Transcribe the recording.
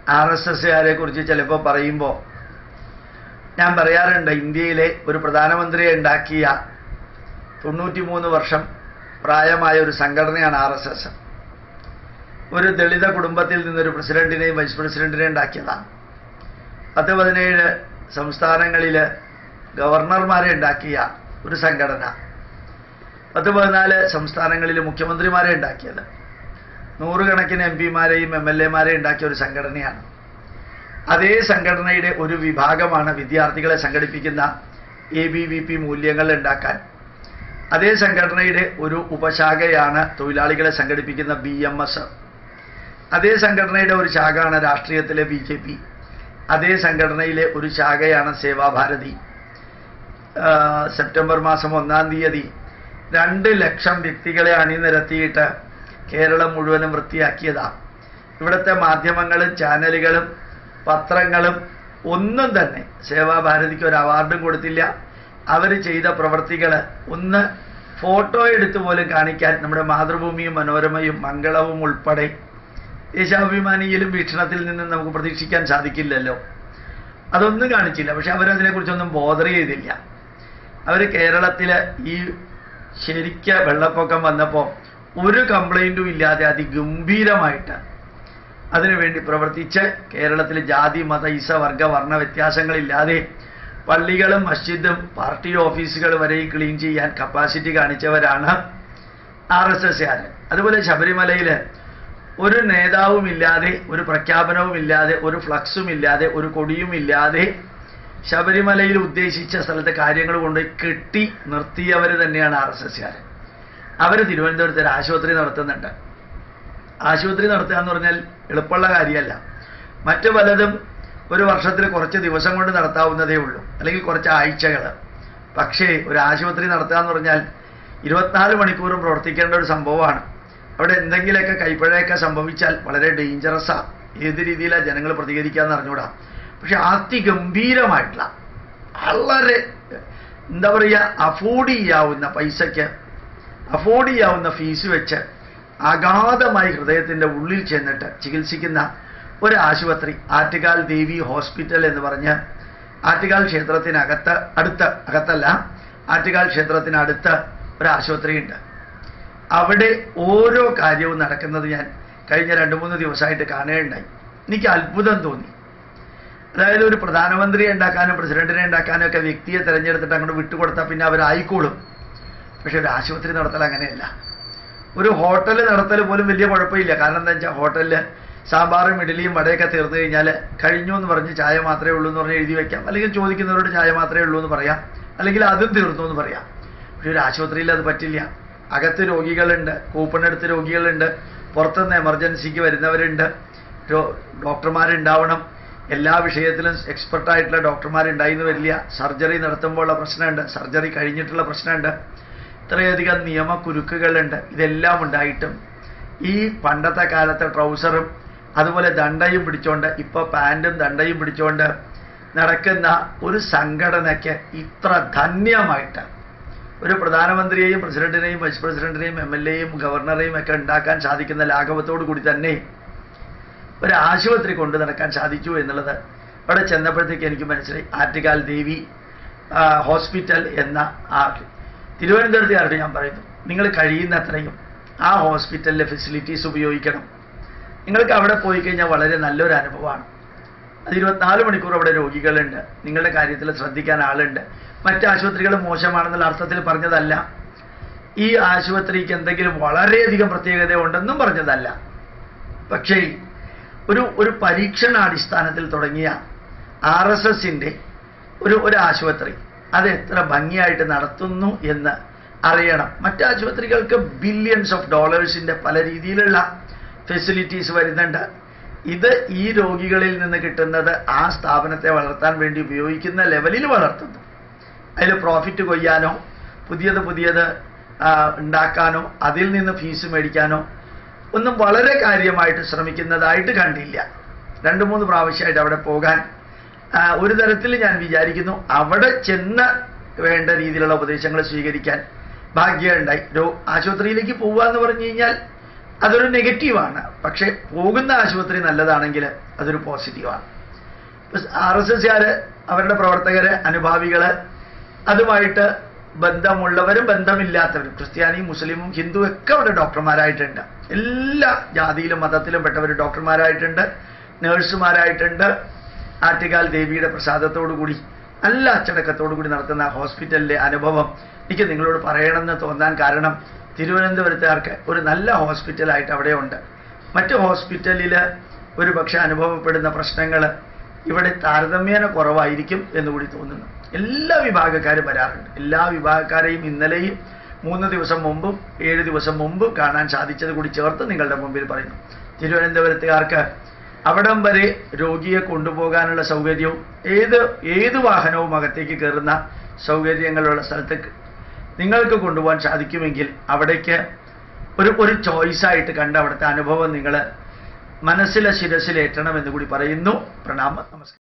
R S എസ്സുകാരെ കുറിച്ച് ചിലപ്പോൾ പറയുമ്പോൾ ഞാൻ പറയാറുണ്ട് ഇന്ത്യയിലെ ഒരു പ്രധാനമന്ത്രിയെ ഉണ്ടാക്കിയ തൊണ്ണൂറ്റി മൂന്ന് വർഷം പ്രായമായ ഒരു സംഘടനയാണ് ആർ എസ് എസ് ഒരു ദളിത കുടുംബത്തിൽ നിന്നൊരു പ്രസിഡന്റിനെയും വൈസ് പ്രസിഡന്റിനെയും ഉണ്ടാക്കിയതാണ് പത്ത് പതിനേഴ് സംസ്ഥാനങ്ങളിൽ ഗവർണർമാരെ ഉണ്ടാക്കിയ ഒരു സംഘടന പത്ത് പതിനാല് സംസ്ഥാനങ്ങളിൽ മുഖ്യമന്ത്രിമാരെ ഉണ്ടാക്കിയത് നൂറുകണക്കിന് എം പിമാരെയും എം എൽ എമാരെയും ഉണ്ടാക്കിയ ഒരു സംഘടനയാണ് അതേ സംഘടനയുടെ ഒരു വിഭാഗമാണ് വിദ്യാർത്ഥികളെ സംഘടിപ്പിക്കുന്ന എ ബി വി പി മൂല്യങ്ങൾ ഉണ്ടാക്കാൻ അതേ സംഘടനയുടെ ഒരു ഉപശാഖയാണ് തൊഴിലാളികളെ സംഘടിപ്പിക്കുന്ന ബി എം എസ് അതേ സംഘടനയുടെ ഒരു ശാഖയാണ് രാഷ്ട്രീയത്തിലെ ബി ജെ പി അതേ സംഘടനയിലെ ഒരു ശാഖയാണ് സേവാഭാരതി ആ, സെപ്റ്റംബർ മാസം ഒന്നാം തീയതി രണ്ട് ലക്ഷം വ്യക്തികളെ അണിനിരത്തിയിട്ട് കേരളം മുഴുവനും വൃത്തിയാക്കിയതാണ് ഇവിടുത്തെ മാധ്യമങ്ങളും ചാനലുകളും പത്രങ്ങളും ഒന്നും തന്നെ സേവാഭാരതിക്ക് ഒരു അവാർഡും കൊടുത്തില്ല അവർ ചെയ്ത പ്രവർത്തികൾ ഒന്ന് ഫോട്ടോ എടുത്തു പോലും കാണിക്കാൻ നമ്മുടെ മാതൃഭൂമിയും മനോരമയും മംഗളവും ഉൾപ്പെടെ ദേശാഭിമാനിയിലും വീക്ഷണത്തിൽ നിന്നും നമുക്ക് പ്രതീക്ഷിക്കാൻ സാധിക്കില്ലല്ലോ അതൊന്നും കാണിച്ചില്ല പക്ഷെ അവരതിനെക്കുറിച്ചൊന്നും ബോധർ ചെയ്തില്ല അവർ കേരളത്തിൽ ഈ ശരിക്ക വെള്ളപ്പൊക്കം വന്നപ്പോൾ ഒരു കംപ്ലൈൻറ്റും ഇല്ലാതെ അതിഗംഭീരമായിട്ട് അതിനുവേണ്ടി പ്രവർത്തിച്ച് കേരളത്തിൽ ജാതി മത ഇസ വർഗ വർണ്ണ വ്യത്യാസങ്ങളില്ലാതെ പള്ളികളും മസ്ജിദും പാർട്ടി ഓഫീസുകൾ വരെ ക്ലീൻ ചെയ്യാൻ കപ്പാസിറ്റി കാണിച്ചവരാണ് ആർ എസ് എസ്സുകാർ അതുപോലെ ശബരിമലയിൽ ഒരു നേതാവും ഇല്ലാതെ ഒരു പ്രഖ്യാപനവും ഇല്ലാതെ ഒരു ഫ്ലക്സും ഇല്ലാതെ ഒരു കൊടിയും ഇല്ലാതെ ശബരിമലയിൽ ഉദ്ദേശിച്ച സ്ഥലത്തെ കാര്യങ്ങൾ കൊണ്ട് കെട്ടി നിർത്തിയവർ തന്നെയാണ് ആർ എസ് എസ്സുകാർ അവർ തിരുവനന്തപുരത്ത് ഒരു ആശുപത്രി നടത്തുന്നുണ്ട് ആശുപത്രി നടത്തുക എന്ന് പറഞ്ഞാൽ എളുപ്പമുള്ള കാര്യമല്ല മറ്റു പലതും ഒരു വർഷത്തിൽ കുറച്ച് ദിവസം കൊണ്ട് നടത്താവുന്നതേ ഉള്ളൂ അല്ലെങ്കിൽ കുറച്ച് ആഴ്ചകൾ പക്ഷേ ഒരു ആശുപത്രി നടത്തുക എന്ന് പറഞ്ഞാൽ ഇരുപത്തിനാല് മണിക്കൂറും പ്രവർത്തിക്കേണ്ട ഒരു സംഭവമാണ് അവിടെ എന്തെങ്കിലുമൊക്കെ കൈപ്പഴയൊക്കെ സംഭവിച്ചാൽ വളരെ ഡേഞ്ചറസാണ് ഏത് രീതിയിലാണ് ജനങ്ങൾ പ്രതികരിക്കാന്ന് അറിഞ്ഞൂടാ പക്ഷെ അതിഗംഭീരമായിട്ടുള്ള വളരെ എന്താ പറയുക അഫോർഡ് ചെയ്യാവുന്ന പൈസയ്ക്ക് അഫോർഡ് ചെയ്യാവുന്ന ഫീസ് വെച്ച് അഗാധമായി ഹൃദയത്തിൻ്റെ ഉള്ളിൽ ചെന്നിട്ട് ചികിത്സിക്കുന്ന ഒരു ആശുപത്രി ആറ്റുകാൽ ദേവി ഹോസ്പിറ്റൽ എന്ന് പറഞ്ഞ് ആറ്റുകാൽ ക്ഷേത്രത്തിനകത്ത് അടുത്ത് അകത്തല്ല ആറ്റുകാൽ ക്ഷേത്രത്തിനടുത്ത് ഒരു ആശുപത്രിയുണ്ട് അവിടെ ഓരോ കാര്യവും നടക്കുന്നത് ഞാൻ കഴിഞ്ഞ രണ്ട് മൂന്ന് ദിവസമായിട്ട് കാണുകയുണ്ടായി എനിക്ക് അത്ഭുതം തോന്നി അതായത് ഒരു പ്രധാനമന്ത്രിയെ ഉണ്ടാക്കാനും പ്രസിഡന്റിനെ ഉണ്ടാക്കാനും ഒക്കെ വ്യക്തിയെ തിരഞ്ഞെടുത്തിട്ട് അങ്ങോട്ട് വിട്ടുകൊടുത്താൽ പിന്നെ അവരായിക്കോളും പക്ഷെ ഒരു ആശുപത്രി നടത്തൽ അങ്ങനെയല്ല ഒരു ഹോട്ടൽ നടത്തൽ പോലും വലിയ കുഴപ്പമില്ല കാരണം എന്താ വെച്ചാൽ ഹോട്ടലിൽ സാമ്പാറും ഇഡലിയും വടയൊക്കെ തീർന്നു കഴിഞ്ഞാൽ കഴിഞ്ഞു എന്ന് പറഞ്ഞ് ചായ മാത്രമേ ഉള്ളൂ എന്ന് പറഞ്ഞ് എഴുതി വെക്കാം അല്ലെങ്കിൽ ചോദിക്കുന്നവരോട് ചായ മാത്രമേ ഉള്ളൂ എന്ന് പറയാം അല്ലെങ്കിൽ അതും തീർന്നു എന്ന് പറയാം പക്ഷെ ഒരു ആശുപത്രിയിൽ അത് പറ്റില്ല അകത്ത് രോഗികളുണ്ട് കൂപ്പൺ എടുത്ത് രോഗികളുണ്ട് പുറത്തുനിന്ന് എമർജൻസിക്ക് വരുന്നവരുണ്ട് രോ- ഡോക്ടർമാരുണ്ടാവണം എല്ലാ വിഷയത്തിലും എക്സ്പെർട്ടായിട്ടുള്ള ഡോക്ടർമാരുണ്ടായിന്ന് വരില്ല സർജറി നടത്തുമ്പോഴുള്ള പ്രശ്നമുണ്ട് സർജറി കഴിഞ്ഞിട്ടുള്ള പ്രശ്നമുണ്ട് ഇത്രയധികം നിയമക്കുരുക്കുകളുണ്ട് ഇതെല്ലാം ഉണ്ടായിട്ടും ഈ പണ്ടത്തെ കാലത്തെ ട്രൗസറും അതുപോലെ ദണ്ടയും പിടിച്ചോണ്ട് ഇപ്പോൾ പാൻറ്റും ദണ്ടയും പിടിച്ചോണ്ട് നടക്കുന്ന ഒരു സംഘടനയ്ക്ക് ഇത്ര ധന്യമായിട്ട് ഒരു പ്രധാനമന്ത്രിയെയും പ്രസിഡന്റിനെയും വൈസ് പ്രസിഡന്റിനെയും എം എൽ എയും ഗവർണറെയും ഒക്കെ ഉണ്ടാക്കാൻ സാധിക്കുന്ന ലാഘവത്തോടു കൂടി തന്നെ ഒരു ആശുപത്രി കൊണ്ടു നടക്കാൻ സാധിച്ചു എന്നുള്ളത് അവിടെ ചെന്നപ്പോഴത്തേക്ക് എനിക്ക് മനസ്സിലായി ആറ്റുകാൽ ദേവി ആ, ഹോസ്പിറ്റൽ എന്ന ആ തിരുവനന്തപുരത്തുകാരോട് ഞാൻ പറയുന്നു നിങ്ങൾ കഴിയുന്നത്രയും ആ ഹോസ്പിറ്റലിലെ ഫെസിലിറ്റീസ് ഉപയോഗിക്കണം നിങ്ങൾക്ക് അവിടെ പോയി കഴിഞ്ഞാൽ വളരെ നല്ലൊരു അനുഭവമാണ് അത് ഇരുപത്തിനാല് മണിക്കൂർ അവിടെ രോഗികളുണ്ട് നിങ്ങളുടെ കാര്യത്തിൽ ശ്രദ്ധിക്കാൻ ആളുണ്ട് മറ്റ് ആശുപത്രികൾ മോശമാണെന്നുള്ള അർത്ഥത്തിൽ പറഞ്ഞതല്ല ഈ ആശുപത്രിക്ക് എന്തെങ്കിലും വളരെയധികം പ്രത്യേകത ഉണ്ടെന്നും പറഞ്ഞതല്ല പക്ഷേ ഒരു ഒരു പരീക്ഷണാടിസ്ഥാനത്തിൽ തുടങ്ങിയ ആർ എസ് എസിൻ്റെ ഒരു ഒരു ആശുപത്രി അത് എത്ര ഭംഗിയായിട്ട് നടത്തുന്നു എന്ന് അറിയണം മറ്റ് ആശുപത്രികൾക്ക് ബില്യൺസ് ഓഫ് ഡോളേഴ്സിൻ്റെ പല രീതിയിലുള്ള ഫെസിലിറ്റീസ് വരുന്നുണ്ട് ഇത് ഈ രോഗികളിൽ നിന്ന് കിട്ടുന്നത് ആ സ്ഥാപനത്തെ വളർത്താൻ വേണ്ടി ഉപയോഗിക്കുന്ന ലെവലിൽ വളർത്തുന്നു അതിൽ പ്രോഫിറ്റ് കൊയ്യാനോ പുതിയത് പുതിയത് ആ, ഉണ്ടാക്കാനോ അതിൽ നിന്ന് ഫീസ് മേടിക്കാനോ ഒന്നും വളരെ കാര്യമായിട്ട് ശ്രമിക്കുന്നതായിട്ട് കണ്ടില്ല രണ്ട് മൂന്ന് പ്രാവശ്യമായിട്ട് അവിടെ പോകാൻ ആ, ഒരു തരത്തിൽ ഞാൻ വിചാരിക്കുന്നു അവിടെ ചെന്ന് വേണ്ട രീതിയിലുള്ള ഉപദേശങ്ങൾ സ്വീകരിക്കാൻ ഭാഗ്യമുണ്ടായി രോ ആശുപത്രിയിലേക്ക് പോവുക എന്ന് പറഞ്ഞു കഴിഞ്ഞാൽ അതൊരു നെഗറ്റീവാണ് പക്ഷേ പോകുന്ന ആശുപത്രി നല്ലതാണെങ്കിൽ അതൊരു പോസിറ്റീവാണ് ആർ എസ് എസ്കാര് അവരുടെ പ്രവർത്തകര് അനുഭാവികള് അതുമായിട്ട് ബന്ധമുള്ളവരും ബന്ധമില്ലാത്തവരും ക്രിസ്ത്യാനിയും മുസ്ലിമും ഹിന്ദു ഒക്കെ അവിടെ ഡോക്ടർമാരായിട്ടുണ്ട് എല്ലാ ജാതിയിലും മതത്തിലും പെട്ടവർ ഡോക്ടർമാരായിട്ടുണ്ട് നേഴ്സുമാരായിട്ടുണ്ട് ആറ്റുകാൽ ദേവിയുടെ പ്രസാദത്തോടു കൂടി നല്ല അച്ചടക്കത്തോടു കൂടി നടത്തുന്ന ആ ഹോസ്പിറ്റലിലെ അനുഭവം എനിക്ക് നിങ്ങളോട് പറയണമെന്ന് തോന്നാൻ കാരണം തിരുവനന്തപുരത്തുകാർക്ക് ഒരു നല്ല ഹോസ്പിറ്റലായിട്ട് അവിടെ ഉണ്ട് മറ്റ് ഹോസ്പിറ്റലിൽ ഒരു പക്ഷെ അനുഭവപ്പെടുന്ന പ്രശ്നങ്ങൾ ഇവിടെ താരതമ്യേന കുറവായിരിക്കും എന്നുകൂടി തോന്നുന്നു എല്ലാ വിഭാഗക്കാരും വരാറുണ്ട് എല്ലാ വിഭാഗക്കാരെയും ഇന്നലെയും മൂന്ന് ദിവസം മുമ്പും ഏഴ് ദിവസം മുമ്പും കാണാൻ സാധിച്ചത് കൂടി ചേർത്ത് നിങ്ങളുടെ മുമ്പിൽ പറയുന്നു തിരുവനന്തപുരത്തുകാർക്ക് അവിടം വരെ രോഗിയെ കൊണ്ടുപോകാനുള്ള സൗകര്യവും ഏത് ഏത് വാഹനവും അകത്തേക്ക് കയറുന്ന സൗകര്യങ്ങളുള്ള സ്ഥലത്തേക്ക് നിങ്ങൾക്ക് കൊണ്ടുപോകാൻ സാധിക്കുമെങ്കിൽ അവിടേക്ക് ഒരു ഒരു ചോയ്സായിട്ട് കണ്ട് അവിടുത്തെ അനുഭവം നിങ്ങൾ മനസ്സിലെ ശിരസിലേറ്റണം എന്ന് കൂടി പറയുന്നു പ്രണാമം നമസ്കാരം